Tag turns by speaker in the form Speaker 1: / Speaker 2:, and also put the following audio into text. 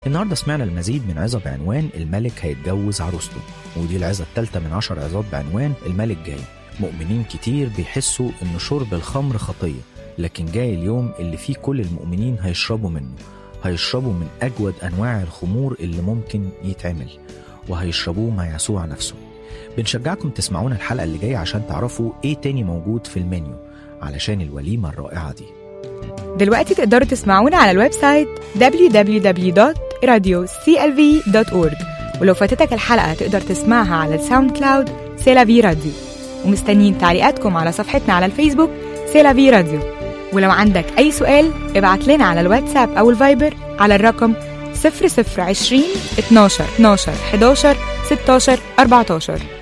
Speaker 1: النهاردة سمعنا المزيد من عظة بعنوان الملك هيتجوز عروسته ودي العظة التالتة من عشر عظات بعنوان الملك جاي مؤمنين كتير بيحسوا إن شرب الخمر خطية لكن جاي اليوم اللي فيه كل المؤمنين هيشربوا منه هيشربوا من أجود أنواع الخمور اللي ممكن يتعمل وهيشربوه مع يسوع نفسه بنشجعكم تسمعونا الحلقة اللي جاية عشان تعرفوا إيه تاني موجود في المنيو علشان الوليمة الرائعة دي
Speaker 2: دلوقتي تقدروا تسمعونا على الويب سايت www.radioclv.org ولو فاتتك الحلقة تقدر تسمعها على الساوند كلاود سيلافي راديو ومستنيين تعليقاتكم على صفحتنا على الفيسبوك سيلافي راديو ولو عندك أي سؤال ابعت لنا على الواتساب أو الفايبر على الرقم 0020 12 12 11 16 14